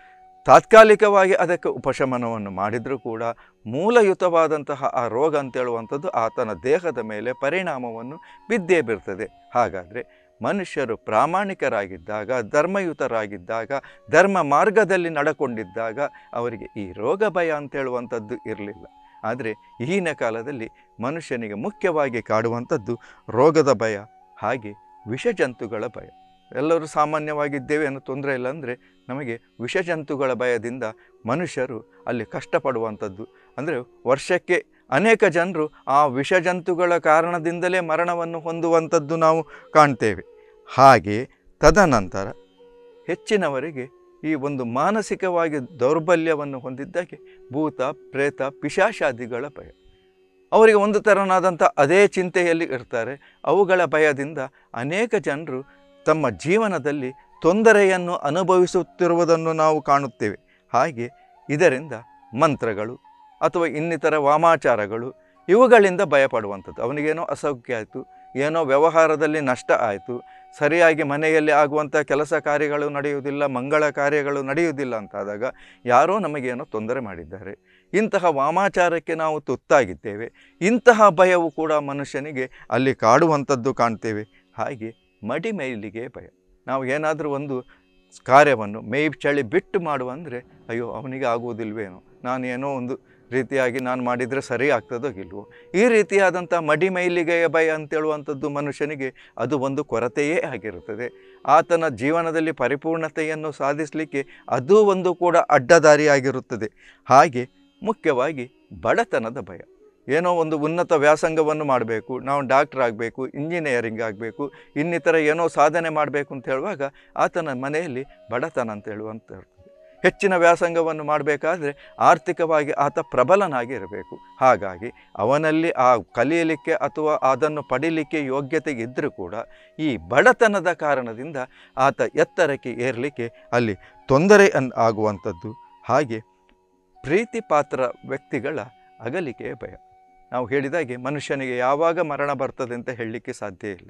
A: ತಾತ್ಕಾಲಿಕವಾಗಿ ಅದಕ್ಕೆ ಉಪಶಮನವನ್ನು ಮಾಡಿದರೂ ಕೂಡ ಮೂಲಯುತವಾದಂತಹ ಆ ರೋಗ ಅಂತೇಳುವಂಥದ್ದು ಆತನ ದೇಹದ ಮೇಲೆ ಪರಿಣಾಮವನ್ನು ಬಿದ್ದೇ ಬೀರ್ತದೆ ಹಾಗಾದರೆ ಮನುಷ್ಯರು ಪ್ರಾಮಾಣಿಕರಾಗಿದ್ದಾಗ ಧರ್ಮಯುತರಾಗಿದ್ದಾಗ ಧರ್ಮ ಮಾರ್ಗದಲ್ಲಿ ನಡ್ಕೊಂಡಿದ್ದಾಗ ಅವರಿಗೆ ಈ ರೋಗ ಭಯ ಅಂತೇಳುವಂಥದ್ದು ಇರಲಿಲ್ಲ ಆದರೆ ಈಗಿನ ಕಾಲದಲ್ಲಿ ಮನುಷ್ಯನಿಗೆ ಮುಖ್ಯವಾಗಿ ಕಾಡುವಂಥದ್ದು ರೋಗದ ಭಯ ಹಾಗೆ ವಿಷಜಂತುಗಳ ಭಯ ಎಲ್ಲರೂ ಸಾಮಾನ್ಯವಾಗಿದ್ದೇವೆ ಅನ್ನೋ ತೊಂದರೆ ಇಲ್ಲ ಅಂದರೆ ನಮಗೆ ವಿಷಜಂತುಗಳ ಭಯದಿಂದ ಮನುಷ್ಯರು ಅಲ್ಲಿ ಕಷ್ಟಪಡುವಂಥದ್ದು ಅಂದರೆ ವರ್ಷಕ್ಕೆ ಅನೇಕ ಜನರು ಆ ವಿಷಜಂತುಗಳ ಕಾರಣದಿಂದಲೇ ಮರಣವನ್ನು ಹೊಂದುವಂಥದ್ದು ನಾವು ಕಾಣ್ತೇವೆ ಹಾಗೆ ತದನಂತರ ಹೆಚ್ಚಿನವರಿಗೆ ಈ ಒಂದು ಮಾನಸಿಕವಾಗಿ ದೌರ್ಬಲ್ಯವನ್ನು ಹೊಂದಿದ್ದಕ್ಕೆ ಭೂತ ಪ್ರೇತ ಪಿಶಾಚಾದಿಗಳ ಭಯ ಅವರಿಗೆ ಒಂದು ತೆರನಾದಂಥ ಅದೇ ಚಿಂತೆಯಲ್ಲಿ ಇರ್ತಾರೆ ಅವುಗಳ ಭಯದಿಂದ ಅನೇಕ ಜನರು ತಮ್ಮ ಜೀವನದಲ್ಲಿ ತೊಂದರೆಯನ್ನು ಅನುಭವಿಸುತ್ತಿರುವುದನ್ನು ನಾವು ಕಾಣುತ್ತೇವೆ ಹಾಗೆ ಇದರಿಂದ ಮಂತ್ರಗಳು ಅಥವಾ ಇನ್ನಿತರ ವಾಮಾಚಾರಗಳು ಇವುಗಳಿಂದ ಭಯಪಡುವಂಥದ್ದು ಅವನಿಗೇನೋ ಅಸೌಖ್ಯ ಆಯಿತು ಏನೋ ವ್ಯವಹಾರದಲ್ಲಿ ನಷ್ಟ ಆಯಿತು ಸರಿಯಾಗಿ ಮನೆಯಲ್ಲಿ ಆಗುವಂಥ ಕೆಲಸ ಕಾರ್ಯಗಳು ನಡೆಯುವುದಿಲ್ಲ ಮಂಗಳ ಕಾರ್ಯಗಳು ನಡೆಯುವುದಿಲ್ಲ ಅಂತಾದಾಗ ಯಾರೋ ನಮಗೇನೋ ತೊಂದರೆ ಮಾಡಿದ್ದಾರೆ ಇಂತಹ ವಾಮಾಚಾರಕ್ಕೆ ನಾವು ತುತ್ತಾಗಿದ್ದೇವೆ ಇಂತಹ ಭಯವು ಕೂಡ ಮನುಷ್ಯನಿಗೆ ಅಲ್ಲಿ ಕಾಡುವಂಥದ್ದು ಕಾಣ್ತೇವೆ ಹಾಗೆ ಮಡಿ ಮೈಲಿಗೆ ಭಯ ನಾವು ಏನಾದರೂ ಒಂದು ಕಾರ್ಯವನ್ನು ಮೈ ಚಳಿ ಬಿಟ್ಟು ಮಾಡುವಂದರೆ ಅಯ್ಯೋ ಅವನಿಗೆ ಆಗುವುದಿಲ್ವೇನೋ ನಾನು ಏನೋ ಒಂದು ರೀತಿಯಾಗಿ ನಾನು ಮಾಡಿದರೆ ಸರಿ ಆಗ್ತದೋ ಇಲ್ವೋ ಈ ರೀತಿಯಾದಂಥ ಮಡಿ ಮೈಲಿಗೆಯ ಭಯ ಅಂತೇಳುವಂಥದ್ದು ಮನುಷ್ಯನಿಗೆ ಅದು ಒಂದು ಕೊರತೆಯೇ ಆಗಿರುತ್ತದೆ ಆತನ ಜೀವನದಲ್ಲಿ ಪರಿಪೂರ್ಣತೆಯನ್ನು ಸಾಧಿಸಲಿಕ್ಕೆ ಅದು ಒಂದು ಕೂಡ ಅಡ್ಡದಾರಿಯಾಗಿರುತ್ತದೆ ಹಾಗೆ ಮುಖ್ಯವಾಗಿ ಬಡತನದ ಭಯ ಏನೋ ಒಂದು ಉನ್ನತ ವ್ಯಾಸಂಗವನ್ನು ಮಾಡಬೇಕು ನಾವು ಡಾಕ್ಟರ್ ಆಗಬೇಕು ಇಂಜಿನಿಯರಿಂಗ್ ಆಗಬೇಕು ಇನ್ನಿತರ ಏನೋ ಸಾಧನೆ ಮಾಡಬೇಕು ಅಂತ ಹೇಳುವಾಗ ಆತನ ಮನೆಯಲ್ಲಿ ಬಡತನ ಅಂತ ಹೇಳುವಂತ ಇರ್ತದೆ ಹೆಚ್ಚಿನ ವ್ಯಾಸಂಗವನ್ನು ಮಾಡಬೇಕಾದ್ರೆ ಆರ್ಥಿಕವಾಗಿ ಆತ ಪ್ರಬಲನಾಗಿ ಇರಬೇಕು ಹಾಗಾಗಿ ಅವನಲ್ಲಿ ಆ ಕಲಿಯಲಿಕ್ಕೆ ಅಥವಾ ಅದನ್ನು ಪಡೀಲಿಕ್ಕೆ ಯೋಗ್ಯತೆ ಇದ್ದರೂ ಕೂಡ ಈ ಬಡತನದ ಕಾರಣದಿಂದ ಆತ ಎತ್ತರಕ್ಕೆ ಏರಲಿಕ್ಕೆ ಅಲ್ಲಿ ತೊಂದರೆ ಅನ್ ಆಗುವಂಥದ್ದು ಹಾಗೆ ಪ್ರೀತಿ ಪಾತ್ರ ವ್ಯಕ್ತಿಗಳ ಅಗಲಿಕೆಯ ಭಯ ನಾವು ಹೇಳಿದಾಗೆ ಮನುಷ್ಯನಿಗೆ ಯಾವಾಗ ಮರಣ ಬರ್ತದೆ ಅಂತ ಹೇಳಲಿಕ್ಕೆ ಸಾಧ್ಯ ಇಲ್ಲ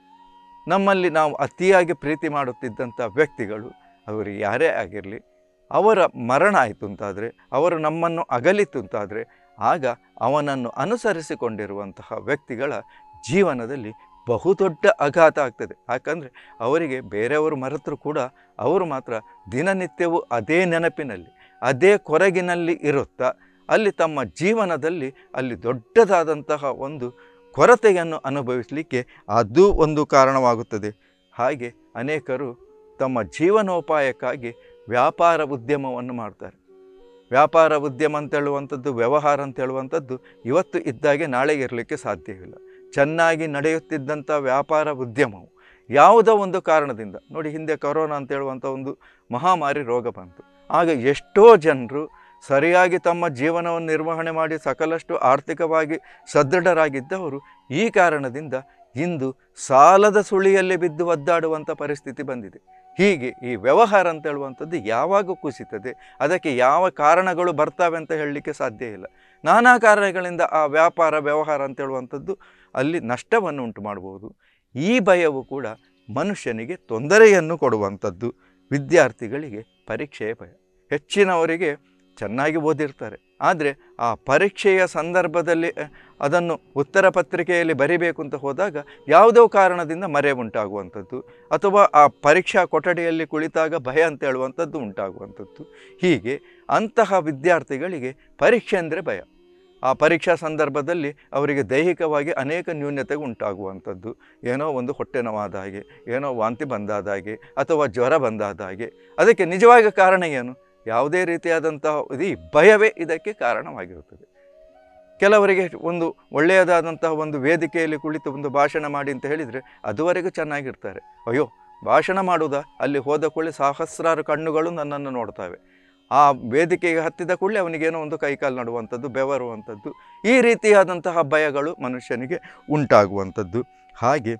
A: ನಮ್ಮಲ್ಲಿ ನಾವು ಅತಿಯಾಗಿ ಪ್ರೀತಿ ಮಾಡುತ್ತಿದ್ದಂಥ ವ್ಯಕ್ತಿಗಳು ಅವರು ಯಾರೇ ಆಗಿರಲಿ ಅವರ ಮರಣ ಆಯಿತು ಅಂತಾದರೆ ಅವರು ನಮ್ಮನ್ನು ಅಗಲಿತು ಅಂತಾದರೆ ಆಗ ಅವನನ್ನು ಅನುಸರಿಸಿಕೊಂಡಿರುವಂತಹ ವ್ಯಕ್ತಿಗಳ ಜೀವನದಲ್ಲಿ ಬಹುದೊಡ್ಡ ಆಘಾತ ಆಗ್ತದೆ ಯಾಕಂದರೆ ಅವರಿಗೆ ಬೇರೆಯವರು ಮರೆತರೂ ಕೂಡ ಅವರು ಮಾತ್ರ ದಿನನಿತ್ಯವೂ ಅದೇ ನೆನಪಿನಲ್ಲಿ ಅದೇ ಕೊರಗಿನಲ್ಲಿ ಇರುತ್ತಾ ಅಲ್ಲಿ ತಮ್ಮ ಜೀವನದಲ್ಲಿ ಅಲ್ಲಿ ದೊಡ್ಡದಾದಂತಹ ಒಂದು ಕೊರತೆಯನ್ನು ಅನುಭವಿಸಲಿಕ್ಕೆ ಅದು ಒಂದು ಕಾರಣವಾಗುತ್ತದೆ ಹಾಗೆ ಅನೇಕರು ತಮ್ಮ ಜೀವನೋಪಾಯಕ್ಕಾಗಿ ವ್ಯಾಪಾರ ಉದ್ಯಮವನ್ನು ಮಾಡ್ತಾರೆ ವ್ಯಾಪಾರ ಉದ್ಯಮ ಅಂತ ಹೇಳುವಂಥದ್ದು ವ್ಯವಹಾರ ಅಂತ ಹೇಳುವಂಥದ್ದು ಇವತ್ತು ಇದ್ದಾಗೆ ನಾಳೆ ಇರಲಿಕ್ಕೆ ಸಾಧ್ಯವಿಲ್ಲ ಚೆನ್ನಾಗಿ ನಡೆಯುತ್ತಿದ್ದಂಥ ವ್ಯಾಪಾರ ಉದ್ಯಮವು ಯಾವುದೋ ಒಂದು ಕಾರಣದಿಂದ ನೋಡಿ ಹಿಂದೆ ಕೊರೋನಾ ಅಂತ ಹೇಳುವಂಥ ಒಂದು ಮಹಾಮಾರಿ ರೋಗ ಬಂತು ಆಗ ಎಷ್ಟೋ ಜನರು ಸರಿಯಾಗಿ ತಮ್ಮ ಜೀವನವನ್ನು ನಿರ್ವಹಣೆ ಮಾಡಿ ಸಕಲಷ್ಟು ಆರ್ಥಿಕವಾಗಿ ಸದೃಢರಾಗಿದ್ದವರು ಈ ಕಾರಣದಿಂದ ಇಂದು ಸಾಲದ ಸುಳಿಯಲ್ಲಿ ಬಿದ್ದು ಒದ್ದಾಡುವಂಥ ಪರಿಸ್ಥಿತಿ ಬಂದಿದೆ ಹೀಗೆ ಈ ವ್ಯವಹಾರ ಅಂತ ಹೇಳುವಂಥದ್ದು ಯಾವಾಗ ಕುಸಿತದೆ ಅದಕ್ಕೆ ಯಾವ ಕಾರಣಗಳು ಬರ್ತವೆ ಅಂತ ಹೇಳಲಿಕ್ಕೆ ಸಾಧ್ಯ ಇಲ್ಲ ನಾನಾ ಕಾರಣಗಳಿಂದ ಆ ವ್ಯಾಪಾರ ವ್ಯವಹಾರ ಅಂತ ಹೇಳುವಂಥದ್ದು ಅಲ್ಲಿ ನಷ್ಟವನ್ನು ಉಂಟು ಮಾಡ್ಬೋದು ಈ ಭಯವು ಕೂಡ ಮನುಷ್ಯನಿಗೆ ತೊಂದರೆಯನ್ನು ಕೊಡುವಂಥದ್ದು ವಿದ್ಯಾರ್ಥಿಗಳಿಗೆ ಪರೀಕ್ಷೆಯ ಭಯ ಹೆಚ್ಚಿನವರಿಗೆ ಚೆನ್ನಾಗಿ ಓದಿರ್ತಾರೆ ಆದರೆ ಆ ಪರೀಕ್ಷೆಯ ಸಂದರ್ಭದಲ್ಲಿ ಅ, ಅದನ್ನು ಉತ್ತರ ಪತ್ರಿಕೆಯಲ್ಲಿ ಬರಿಬೇಕು ಅಂತ ಹೋದಾಗ ಯಾವುದೋ ಕಾರಣದಿಂದ ಮರೆ ಉಂಟಾಗುವಂಥದ್ದು ಅಥವಾ ಆ ಪರೀಕ್ಷಾ ಕೊಠಡಿಯಲ್ಲಿ ಕುಳಿತಾಗ ಭಯ ಅಂತ ಹೇಳುವಂಥದ್ದು ಉಂಟಾಗುವಂಥದ್ದು ಹೀಗೆ ಅಂತಹ ವಿದ್ಯಾರ್ಥಿಗಳಿಗೆ ಪರೀಕ್ಷೆ ಅಂದರೆ ಭಯ ಆ ಪರೀಕ್ಷಾ ಸಂದರ್ಭದಲ್ಲಿ ಅವರಿಗೆ ದೈಹಿಕವಾಗಿ ಅನೇಕ ನ್ಯೂನ್ಯತೆಗೆ ಉಂಟಾಗುವಂಥದ್ದು ಏನೋ ಒಂದು ಹೊಟ್ಟೆ ನೋವಾದ ಹಾಗೆ ಏನೋ ವಾಂತಿ ಬಂದಾದ ಹಾಗೆ ಅಥವಾ ಜ್ವರ ಬಂದಾದ ಹಾಗೆ ಅದಕ್ಕೆ ನಿಜವಾಗಿ ಕಾರಣ ಏನು ಯಾವುದೇ ರೀತಿಯಾದಂತಹ ಈ ಭಯವೇ ಇದಕ್ಕೆ ಕಾರಣವಾಗಿರುತ್ತದೆ ಕೆಲವರಿಗೆ ಒಂದು ಒಳ್ಳೆಯದಾದಂತಹ ಒಂದು ವೇದಿಕೆಯಲ್ಲಿ ಕುಳಿತು ಒಂದು ಭಾಷಣ ಮಾಡಿ ಅಂತ ಹೇಳಿದರೆ ಅದುವರೆಗೂ ಚೆನ್ನಾಗಿರ್ತಾರೆ ಅಯ್ಯೋ ಭಾಷಣ ಮಾಡುವುದಾ ಅಲ್ಲಿ ಹೋದ ಕೂಡಲೇ ಸಹಸ್ರಾರು ಕಣ್ಣುಗಳು ನನ್ನನ್ನು ನೋಡ್ತವೆ ಆ ವೇದಿಕೆಗೆ ಹತ್ತಿದ ಕೂಡಲೇ ಅವನಿಗೇನೋ ಒಂದು ಕೈಕಾಲು ನಡುವಂಥದ್ದು ಬೆವರುವಂಥದ್ದು ಈ ರೀತಿಯಾದಂತಹ ಭಯಗಳು ಮನುಷ್ಯನಿಗೆ ಉಂಟಾಗುವಂಥದ್ದು ಹಾಗೆ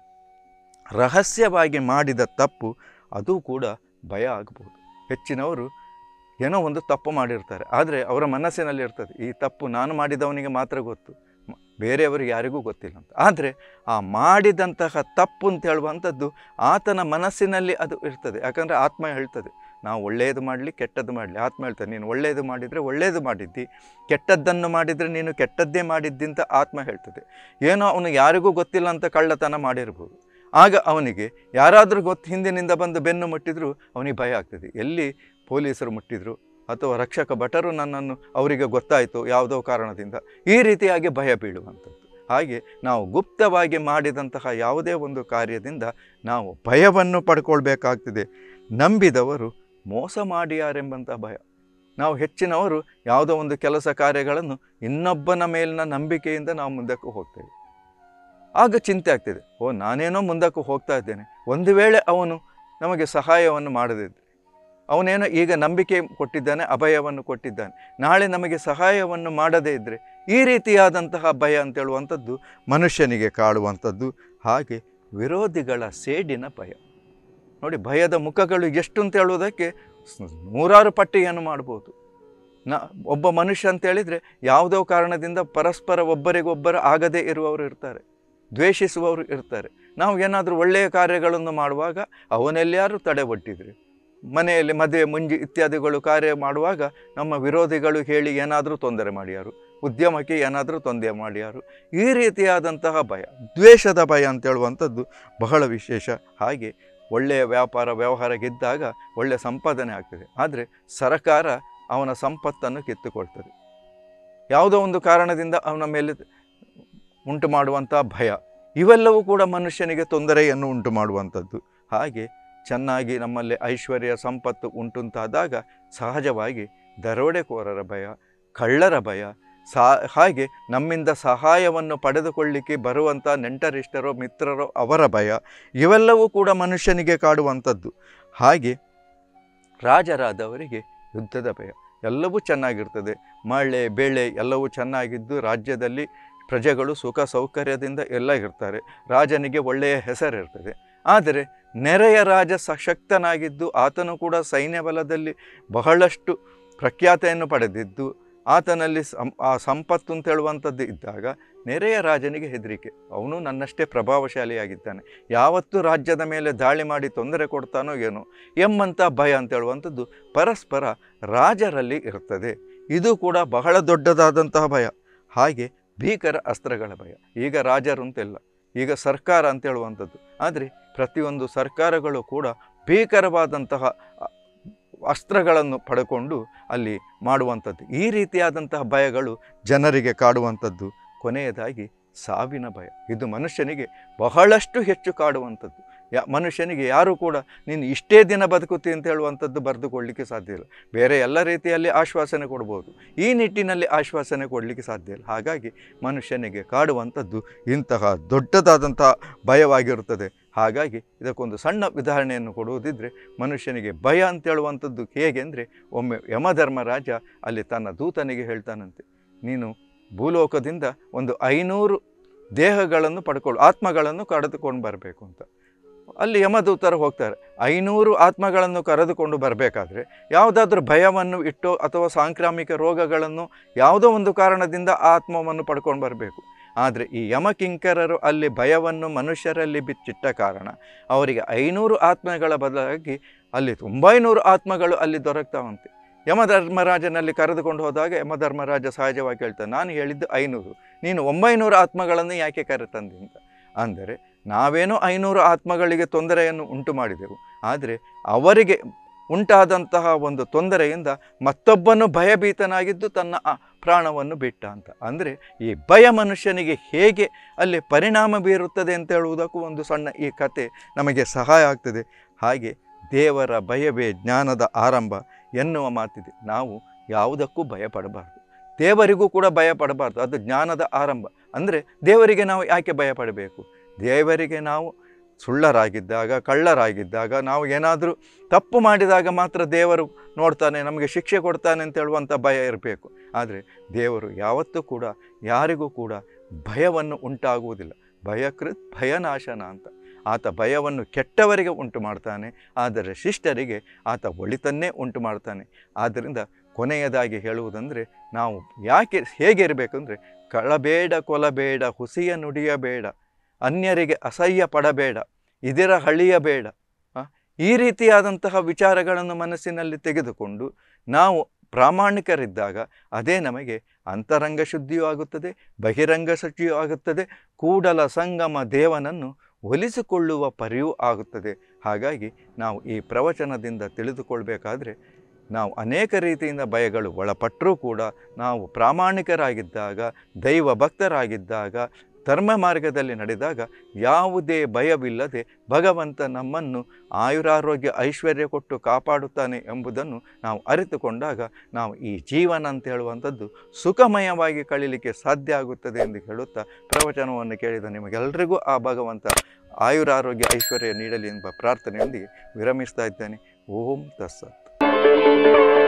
A: ರಹಸ್ಯವಾಗಿ ಮಾಡಿದ ತಪ್ಪು ಅದು ಕೂಡ ಭಯ ಆಗಬಹುದು ಹೆಚ್ಚಿನವರು ಏನೋ ಒಂದು ತಪ್ಪು ಮಾಡಿರ್ತಾರೆ ಆದರೆ ಅವರ ಮನಸ್ಸಿನಲ್ಲಿ ಇರ್ತದೆ ಈ ತಪ್ಪು ನಾನು ಮಾಡಿದವನಿಗೆ ಮಾತ್ರ ಗೊತ್ತು ಮ- ಬೇರೆಯವರು ಯಾರಿಗೂ ಗೊತ್ತಿಲ್ಲ ಅಂತ ಆದರೆ ಆ ಮಾಡಿದಂತಹ ತಪ್ಪು ಅಂತ ಹೇಳುವಂಥದ್ದು ಆತನ ಮನಸ್ಸಿನಲ್ಲಿ ಅದು ಇರ್ತದೆ ಯಾಕಂದರೆ ಆತ್ಮ ಹೇಳ್ತದೆ ನಾವು ಒಳ್ಳೆಯದು ಮಾಡಲಿ ಕೆಟ್ಟದ್ದು ಮಾಡಲಿ ಆತ್ಮ ಹೇಳ್ತದೆ ನೀನು ಒಳ್ಳೆಯದು ಮಾಡಿದರೆ ಒಳ್ಳೆಯದು ಮಾಡಿದ್ದಿ ಕೆಟ್ಟದ್ದನ್ನು ಮಾಡಿದರೆ ನೀನು ಕೆಟ್ಟದ್ದೇ ಮಾಡಿದ್ದಿ ಅಂತ ಆತ್ಮ ಹೇಳ್ತದೆ ಏನೋ ಅವನು ಯಾರಿಗೂ ಗೊತ್ತಿಲ್ಲ ಅಂತ ಕಳ್ಳತನ ಮಾಡಿರ್ಬೋದು ಆಗ ಅವನಿಗೆ ಯಾರಾದರೂ ಗೊತ್ತು ಹಿಂದಿನಿಂದ ಬಂದು ಬೆನ್ನು ಮುಟ್ಟಿದ್ರು ಅವನಿಗೆ ಭಯ ಆಗ್ತದೆ ಎಲ್ಲಿ ಪೊಲೀಸರು ಮುಟ್ಟಿದ್ರು ಅಥವಾ ರಕ್ಷಕ ಭಟರು ನನ್ನನ್ನು ಅವರಿಗೆ ಗೊತ್ತಾಯಿತು ಯಾವುದೋ ಕಾರಣದಿಂದ ಈ ರೀತಿಯಾಗಿ ಭಯ ಬೀಳುವಂಥದ್ದು ಹಾಗೆ ನಾವು ಗುಪ್ತವಾಗಿ ಮಾಡಿದಂತಹ ಯಾವುದೇ ಒಂದು ಕಾರ್ಯದಿಂದ ನಾವು ಭಯವನ್ನು ಪಡ್ಕೊಳ್ಬೇಕಾಗ್ತದೆ ನಂಬಿದವರು ಮೋಸ ಮಾಡಿಯಾರೆಂಬಂಥ ಭಯ ನಾವು ಹೆಚ್ಚಿನವರು ಯಾವುದೋ ಒಂದು ಕೆಲಸ ಕಾರ್ಯಗಳನ್ನು ಇನ್ನೊಬ್ಬನ ಮೇಲಿನ ನಂಬಿಕೆಯಿಂದ ನಾವು ಮುಂದಕ್ಕೆ ಹೋಗ್ತೇವೆ ಆಗ ಚಿಂತೆ ಆಗ್ತಿದೆ ಓ ನಾನೇನೋ ಮುಂದಕ್ಕೆ ಹೋಗ್ತಾ ಇದ್ದೇನೆ ಒಂದು ವೇಳೆ ಅವನು ನಮಗೆ ಸಹಾಯವನ್ನು ಮಾಡದಿದ್ದರೆ ಅವನೇನೋ ಈಗ ನಂಬಿಕೆ ಕೊಟ್ಟಿದ್ದಾನೆ ಅಭಯವನ್ನು ಕೊಟ್ಟಿದ್ದಾನೆ ನಾಳೆ ನಮಗೆ ಸಹಾಯವನ್ನು ಮಾಡದೇ ಇದ್ದರೆ ಈ ರೀತಿಯಾದಂತಹ ಭಯ ಅಂತೇಳುವಂಥದ್ದು ಮನುಷ್ಯನಿಗೆ ಕಾಡುವಂಥದ್ದು ಹಾಗೆ ವಿರೋಧಿಗಳ ಸೇಡಿನ ಭಯ ನೋಡಿ ಭಯದ ಮುಖಗಳು ಎಷ್ಟು ಅಂತ ಹೇಳುವುದಕ್ಕೆ ಸ್- ನೂರಾರು ಪಟ್ಟಿಯನ್ನು ಮಾಡ್ಬೋದು ನ ಒಬ್ಬ ಮನುಷ್ಯ ಅಂತ ಹೇಳಿದರೆ ಯಾವುದೋ ಕಾರಣದಿಂದ ಪರಸ್ಪರ ಒಬ್ಬರಿಗೊಬ್ಬರು ಆಗದೇ ಇರುವವರು ಇರ್ತಾರೆ ದ್ವೇಷಿಸುವವರು ಇರ್ತಾರೆ ನಾವು ಏನಾದರೂ ಒಳ್ಳೆಯ ಕಾರ್ಯಗಳನ್ನು ಮಾಡುವಾಗ ಅವನೆಲ್ಲಾರು ತಡೆ ಒಡ್ಡಿದ್ರೆ ಮನೆಯಲ್ಲಿ ಮದುವೆ ಮುಂಜಿ ಇತ್ಯಾದಿಗಳು ಕಾರ್ಯ ಮಾಡುವಾಗ ನಮ್ಮ ವಿರೋಧಿಗಳು ಹೇಳಿ ಏನಾದರೂ ತೊಂದರೆ ಮಾಡ್ಯಾರು ಉದ್ಯಮಕ್ಕೆ ಏನಾದರೂ ತೊಂದರೆ ಮಾಡ್ಯಾರು ಈ ರೀತಿಯಾದಂತಹ ಭಯ ದ್ವೇಷದ ಭಯ ಅಂತ ಹೇಳುವಂಥದ್ದು ಬಹಳ ವಿಶೇಷ ಹಾಗೆ ಒಳ್ಳೆಯ ವ್ಯಾಪಾರ ವ್ಯವಹಾರ ಗೆದ್ದಾಗ ಒಳ್ಳೆಯ ಸಂಪಾದನೆ ಆಗ್ತದೆ ಆದರೆ ಸರಕಾರ ಅವನ ಸಂಪತ್ತನ್ನು ಕಿತ್ತುಕೊಳ್ತದೆ ಯಾವುದೋ ಒಂದು ಕಾರಣದಿಂದ ಅವನ ಮೇಲೆ ಉಂಟು ಮಾಡುವಂಥ ಭಯ ಇವೆಲ್ಲವೂ ಕೂಡ ಮನುಷ್ಯನಿಗೆ ತೊಂದರೆಯನ್ನು ಉಂಟು ಮಾಡುವಂಥದ್ದು ಹಾಗೆ ಚೆನ್ನಾಗಿ ನಮ್ಮಲ್ಲಿ ಐಶ್ವರ್ಯ ಸಂಪತ್ತು ಉಂಟುಂತಾದಾಗ ಸಹಜವಾಗಿ ದರೋಡೆಕೋರರ ಭಯ ಕಳ್ಳರ ಭಯ ಸಾ ಹಾಗೆ ನಮ್ಮಿಂದ ಸಹಾಯವನ್ನು ಪಡೆದುಕೊಳ್ಳಿಕ್ಕೆ ಬರುವಂಥ ನೆಂಟರಿಷ್ಟರೋ ಮಿತ್ರರೋ ಅವರ ಭಯ ಇವೆಲ್ಲವೂ ಕೂಡ ಮನುಷ್ಯನಿಗೆ ಕಾಡುವಂಥದ್ದು ಹಾಗೆ ರಾಜರಾದವರಿಗೆ ಯುದ್ಧದ ಭಯ ಎಲ್ಲವೂ ಚೆನ್ನಾಗಿರ್ತದೆ ಮಳೆ ಬೆಳೆ ಎಲ್ಲವೂ ಚೆನ್ನಾಗಿದ್ದು ರಾಜ್ಯದಲ್ಲಿ ಪ್ರಜೆಗಳು ಸುಖ ಸೌಕರ್ಯದಿಂದ ಎಲ್ಲ ಇರ್ತಾರೆ ರಾಜನಿಗೆ ಒಳ್ಳೆಯ ಹೆಸರಿರ್ತದೆ ಆದರೆ ನೆರೆಯ ರಾಜ ಸಶಕ್ತನಾಗಿದ್ದು ಆತನು ಕೂಡ ಸೈನ್ಯ ಬಲದಲ್ಲಿ ಬಹಳಷ್ಟು ಪ್ರಖ್ಯಾತೆಯನ್ನು ಪಡೆದಿದ್ದು ಆತನಲ್ಲಿ ಸಂ ಆ ಸಂಪತ್ತು ಅಂತ ಹೇಳುವಂಥದ್ದು ಇದ್ದಾಗ ನೆರೆಯ ರಾಜನಿಗೆ ಹೆದರಿಕೆ ಅವನು ನನ್ನಷ್ಟೇ ಪ್ರಭಾವಶಾಲಿಯಾಗಿದ್ದಾನೆ ಯಾವತ್ತೂ ರಾಜ್ಯದ ಮೇಲೆ ದಾಳಿ ಮಾಡಿ ತೊಂದರೆ ಕೊಡ್ತಾನೋ ಏನೋ ಎಂಬಂಥ ಭಯ ಅಂತ ಹೇಳುವಂಥದ್ದು ಪರಸ್ಪರ ರಾಜರಲ್ಲಿ ಇರ್ತದೆ ಇದು ಕೂಡ ಬಹಳ ದೊಡ್ಡದಾದಂತಹ ಭಯ ಹಾಗೆ ಭೀಕರ ಅಸ್ತ್ರಗಳ ಭಯ ಈಗ ರಾಜರು ಅಂತೆಲ್ಲ ಈಗ ಸರ್ಕಾರ ಅಂತ ಹೇಳುವಂಥದ್ದು ಆದರೆ ಪ್ರತಿಯೊಂದು ಸರ್ಕಾರಗಳು ಕೂಡ ಭೀಕರವಾದಂತಹ ಅ- ಅಸ್ತ್ರಗಳನ್ನು ಪಡ್ಕೊಂಡು ಅಲ್ಲಿ ಮಾಡುವಂಥದ್ದು ಈ ರೀತಿಯಾದಂತಹ ಭಯಗಳು ಜನರಿಗೆ ಕಾಡುವಂಥದ್ದು ಕೊನೆಯದಾಗಿ ಸಾವಿನ ಭಯ ಇದು ಮನುಷ್ಯನಿಗೆ ಬಹಳಷ್ಟು ಹೆಚ್ಚು ಕಾಡುವಂಥದ್ದು ಯಾ ಮನುಷ್ಯನಿಗೆ ಯಾರೂ ಕೂಡ ನೀನು ಇಷ್ಟೇ ದಿನ ಬದುಕುತ್ತಿ ಅಂತ ಹೇಳುವಂಥದ್ದು ಬರೆದುಕೊಳ್ಳಲಿಕ್ಕೆ ಸಾಧ್ಯ ಇಲ್ಲ ಬೇರೆ ಎಲ್ಲ ರೀತಿಯಲ್ಲಿ ಆಶ್ವಾಸನೆ ಕೊಡ್ಬೋದು ಈ ನಿಟ್ಟಿನಲ್ಲಿ ಆಶ್ವಾಸನೆ ಕೊಡಲಿಕ್ಕೆ ಸಾಧ್ಯ ಇಲ್ಲ ಹಾಗಾಗಿ ಮನುಷ್ಯನಿಗೆ ಕಾಡುವಂಥದ್ದು ಇಂತಹ ದೊಡ್ಡದಾದಂತಹ ಭಯವಾಗಿರುತ್ತದೆ ಹಾಗಾಗಿ ಇದಕ್ಕೊಂದು ಸಣ್ಣ ಉದಾಹರಣೆಯನ್ನು ಕೊಡುವುದಿದ್ದರೆ ಮನುಷ್ಯನಿಗೆ ಭಯ ಅಂತ ಹೇಳುವಂಥದ್ದು ಹೇಗೆ ಅಂದರೆ ಒಮ್ಮೆ ಯಮಧರ್ಮರಾಜ ಅಲ್ಲಿ ತನ್ನ ದೂತನಿಗೆ ಹೇಳ್ತಾನಂತೆ ನೀನು ಭೂಲೋಕದಿಂದ ಒಂದು ಐನೂರು ದೇಹಗಳನ್ನು ಪಡ್ಕೊಳ್ಳು ಆತ್ಮಗಳನ್ನು ಕರೆದುಕೊಂಡು ಬರಬೇಕು ಅಂತ ಅಲ್ಲಿ ಯಮದೂತರು ಹೋಗ್ತಾರೆ ಐನೂರು ಆತ್ಮಗಳನ್ನು ಕರೆದುಕೊಂಡು ಬರಬೇಕಾದ್ರೆ ಯಾವುದಾದ್ರೂ ಭಯವನ್ನು ಇಟ್ಟೋ ಅಥವಾ ಸಾಂಕ್ರಾಮಿಕ ರೋಗಗಳನ್ನು ಯಾವುದೋ ಒಂದು ಕಾರಣದಿಂದ ಆ ಆತ್ಮವನ್ನು ಪಡ್ಕೊಂಡು ಬರಬೇಕು ಆದರೆ ಈ ಯಮಕಿಂಕರರು ಅಲ್ಲಿ ಭಯವನ್ನು ಮನುಷ್ಯರಲ್ಲಿ ಬಿಚ್ಚಿಟ್ಟ ಕಾರಣ ಅವರಿಗೆ ಐನೂರು ಆತ್ಮಗಳ ಬದಲಾಗಿ ಅಲ್ಲಿ ಒಂಬೈನೂರು ಆತ್ಮಗಳು ಅಲ್ಲಿ ದೊರಕ್ತಾವಂತೆ ಯಮಧರ್ಮರಾಜನಲ್ಲಿ ಕರೆದುಕೊಂಡು ಹೋದಾಗ ಯಮಧರ್ಮರಾಜ ಸಹಜವಾಗಿ ಹೇಳ್ತಾನೆ ನಾನು ಹೇಳಿದ್ದು ಐನೂರು ನೀನು ಒಂಬೈನೂರು ಆತ್ಮಗಳನ್ನು ಯಾಕೆ ಕರೆತಂದೆ ಅಂತ ಅಂದರೆ ನಾವೇನೋ ಐನೂರು ಆತ್ಮಗಳಿಗೆ ತೊಂದರೆಯನ್ನು ಉಂಟು ಮಾಡಿದೆವು ಆದರೆ ಅವರಿಗೆ ಉಂಟಾದಂತಹ ಒಂದು ತೊಂದರೆಯಿಂದ ಮತ್ತೊಬ್ಬನು ಭಯಭೀತನಾಗಿದ್ದು ತನ್ನ ಆ ಪ್ರಾಣವನ್ನು ಬಿಟ್ಟ ಅಂತ ಅಂದರೆ ಈ ಭಯ ಮನುಷ್ಯನಿಗೆ ಹೇಗೆ ಅಲ್ಲಿ ಪರಿಣಾಮ ಬೀರುತ್ತದೆ ಅಂತ ಹೇಳುವುದಕ್ಕೂ ಒಂದು ಸಣ್ಣ ಈ ಕತೆ ನಮಗೆ ಸಹಾಯ ಆಗ್ತದೆ ಹಾಗೆ ದೇವರ ಭಯವೇ ಜ್ಞಾನದ ಆರಂಭ ಎನ್ನುವ ಮಾತಿದೆ ನಾವು ಯಾವುದಕ್ಕೂ ಭಯಪಡಬಾರ್ದು ದೇವರಿಗೂ ಕೂಡ ಭಯ ಪಡಬಾರ್ದು ಅದು ಜ್ಞಾನದ ಆರಂಭ ಅಂದರೆ ದೇವರಿಗೆ ನಾವು ಯಾಕೆ ಭಯ ಪಡಬೇಕು ದೇವರಿಗೆ ನಾವು ಸುಳ್ಳರಾಗಿದ್ದಾಗ ಕಳ್ಳರಾಗಿದ್ದಾಗ ನಾವು ಏನಾದರೂ ತಪ್ಪು ಮಾಡಿದಾಗ ಮಾತ್ರ ದೇವರು ನೋಡ್ತಾನೆ ನಮಗೆ ಶಿಕ್ಷೆ ಕೊಡ್ತಾನೆ ಅಂತ ಹೇಳುವಂಥ ಭಯ ಇರಬೇಕು ಆದರೆ ದೇವರು ಯಾವತ್ತೂ ಕೂಡ ಯಾರಿಗೂ ಕೂಡ ಭಯವನ್ನು ಉಂಟಾಗುವುದಿಲ್ಲ ಭಯಕೃತ್ ಭಯನಾಶನ ಅಂತ ಆತ ಭಯವನ್ನು ಕೆಟ್ಟವರಿಗೆ ಉಂಟು ಮಾಡ್ತಾನೆ ಆದರೆ ಶಿಷ್ಟರಿಗೆ ಆತ ಒಳಿತನ್ನೇ ಉಂಟು ಮಾಡ್ತಾನೆ ಆದ್ದರಿಂದ ಕೊನೆಯದಾಗಿ ಹೇಳುವುದಂದರೆ ನಾವು ಯಾಕೆ ಹೇಗೆ ಇರಬೇಕಂದ್ರೆ ಕಳಬೇಡ ಕೊಲಬೇಡ ಹುಸಿಯ ನುಡಿಯಬೇಡ ಅನ್ಯರಿಗೆ ಅಸಹ್ಯ ಪಡಬೇಡ ಇದರ ಹಳಿಯಬೇಡ ಆ, ಈ ರೀತಿಯಾದಂತಹ ವಿಚಾರಗಳನ್ನು ಮನಸ್ಸಿನಲ್ಲಿ ತೆಗೆದುಕೊಂಡು ನಾವು ಪ್ರಾಮಾಣಿಕರಿದ್ದಾಗ ಅದೇ ನಮಗೆ ಅಂತರಂಗ ಶುದ್ಧಿಯೂ ಆಗುತ್ತದೆ ಬಹಿರಂಗ ಶುದ್ಧಿಯೂ ಆಗುತ್ತದೆ ಕೂಡಲ ಸಂಗಮ ದೇವನನ್ನು ಒಲಿಸಿಕೊಳ್ಳುವ ಪರಿಯೂ ಆಗುತ್ತದೆ ಹಾಗಾಗಿ ನಾವು ಈ ಪ್ರವಚನದಿಂದ ತಿಳಿದುಕೊಳ್ಬೇಕಾದ್ರೆ ನಾವು ಅನೇಕ ರೀತಿಯಿಂದ ಭಯಗಳು ಒಳಪಟ್ಟರೂ ಕೂಡ ನಾವು ಪ್ರಾಮಾಣಿಕರಾಗಿದ್ದಾಗ ದೈವ ಭಕ್ತರಾಗಿದ್ದಾಗ ಧರ್ಮ ಮಾರ್ಗದಲ್ಲಿ ನಡೆದಾಗ ಯಾವುದೇ ಭಯವಿಲ್ಲದೆ ಭಗವಂತ ನಮ್ಮನ್ನು ಆಯುರಾರೋಗ್ಯ ಐಶ್ವರ್ಯ ಕೊಟ್ಟು ಕಾಪಾಡುತ್ತಾನೆ ಎಂಬುದನ್ನು ನಾವು ಅರಿತುಕೊಂಡಾಗ ನಾವು ಈ ಜೀವನ ಅಂತ ಹೇಳುವಂಥದ್ದು ಸುಖಮಯವಾಗಿ ಕಳೀಲಿಕ್ಕೆ ಸಾಧ್ಯ ಆಗುತ್ತದೆ ಎಂದು ಹೇಳುತ್ತಾ ಪ್ರವಚನವನ್ನು ಕೇಳಿದ ನಿಮಗೆಲ್ಲರಿಗೂ ಆ ಭಗವಂತ ಆಯುರಾರೋಗ್ಯ ಐಶ್ವರ್ಯ ನೀಡಲಿ ಎಂಬ ಪ್ರಾರ್ಥನೆಯೊಂದಿಗೆ ವಿರಮಿಸ್ತಾ ಇದ್ದೇನೆ ಓಂ ತಸ್ಸತ್